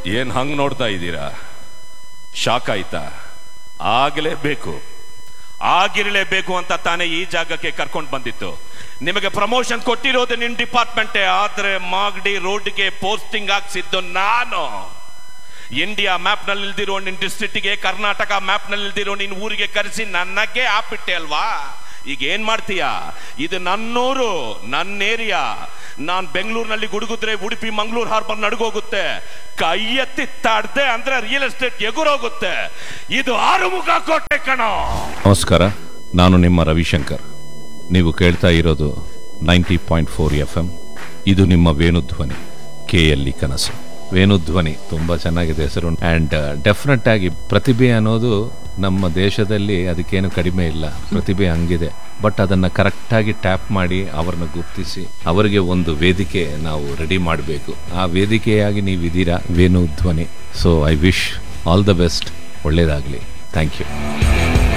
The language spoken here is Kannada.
ಏನ್ ಹಂಗ್ ನೋಡ್ತಾ ಇದ್ದೀರಾ ಶಾಕ್ ಆಯ್ತಾ ಆಗಲೇಬೇಕು ಆಗಿರಲೇಬೇಕು ಅಂತ ತಾನೇ ಈ ಜಾಗಕ್ಕೆ ಕರ್ಕೊಂಡು ಬಂದಿತ್ತು ನಿಮಗೆ ಪ್ರಮೋಷನ್ ಕೊಟ್ಟಿರೋದು ನಿನ್ ಡಿಪಾರ್ಟ್ಮೆಂಟೇ ಆದ್ರೆ ಮಾಗಡಿ ರೋಡ್ಗೆ ಪೋಸ್ಟಿಂಗ್ ಹಾಕ್ಸಿದ್ದು ನಾನು ಇಂಡಿಯಾ ಮ್ಯಾಪ್ ನಲ್ಲಿ ಇಲ್ದಿರೋ ನಿನ್ ಡಿಸ್ಟ್ರಿಕ್ಟ್ಗೆ ಕರ್ನಾಟಕ ಮ್ಯಾಪ್ ನಲ್ಲಿ ಇಲ್ದಿರೋ ನಿನ್ ಊರಿಗೆ ಕರೆಸಿ ನನಗೆ ಹಾಕ್ಬಿಟ್ಟೆ ಅಲ್ವಾ ಈಗ ಏನ್ ಮಾಡ್ತೀಯಾ ಇದು ನನ್ನೂರು ನನ್ನ ಏರಿಯಾ ನಾನ್ ಬೆಂಗಳೂರಿನಲ್ಲಿ ಗುಡುಗುದ್ರೆ ಉಡುಪಿ ಮಂಗಳೂರು ಹಾರ್ಬರ್ ನಡುಗೋಗುತ್ತೆ ಕೈ ಎತ್ತಿ ತಾಡ್ದೆ ಅಂದ್ರೆ ರಿಯಲ್ ಎಸ್ಟೇಟ್ ಎಗುರೋಗುತ್ತೆ ಇದು ಆರುಮುಖ ಕೋಟೆ ಕಣೋ ನಮಸ್ಕಾರ ನಾನು ನಿಮ್ಮ ರವಿಶಂಕರ್ ನೀವು ಕೇಳ್ತಾ ಇರೋದು ninety point four F M ಇದು ನಿಮ್ಮ ವೇಣುಧ್ವನಿ ಕೆ ಎಲ್ಲಿ ಕನಸು ವೇಣುಧ್ವನಿ ತುಂಬ ಚೆನ್ನಾಗಿದೆ ಹೆಸರು ಆ್ಯಂಡ್ ಡೆಫಿನೆಟ್ ಆಗಿ ಪ್ರತಿಭೆ ಅನ್ನೋದು ನಮ್ಮ ದೇಶದಲ್ಲಿ ಅದಕ್ಕೇನು ಕಡಿಮೆ ಇಲ್ಲ ಪ್ರತಿಭೆ ಹಂಗಿದೆ ಬಟ್ ಅದನ್ನು ಕರೆಕ್ಟಾಗಿ ಟ್ಯಾಪ್ ಮಾಡಿ ಅವರನ್ನು ಗುರ್ತಿಸಿ ಅವರಿಗೆ ಒಂದು ವೇದಿಕೆ ನಾವು ರೆಡಿ ಮಾಡಬೇಕು ಆ ವೇದಿಕೆಯಾಗಿ ನೀವಿದ್ದೀರಾ Venudhwani so I wish all the best ಒಳ್ಳೆಯದಾಗಲಿ ಥ್ಯಾಂಕ್ ಯು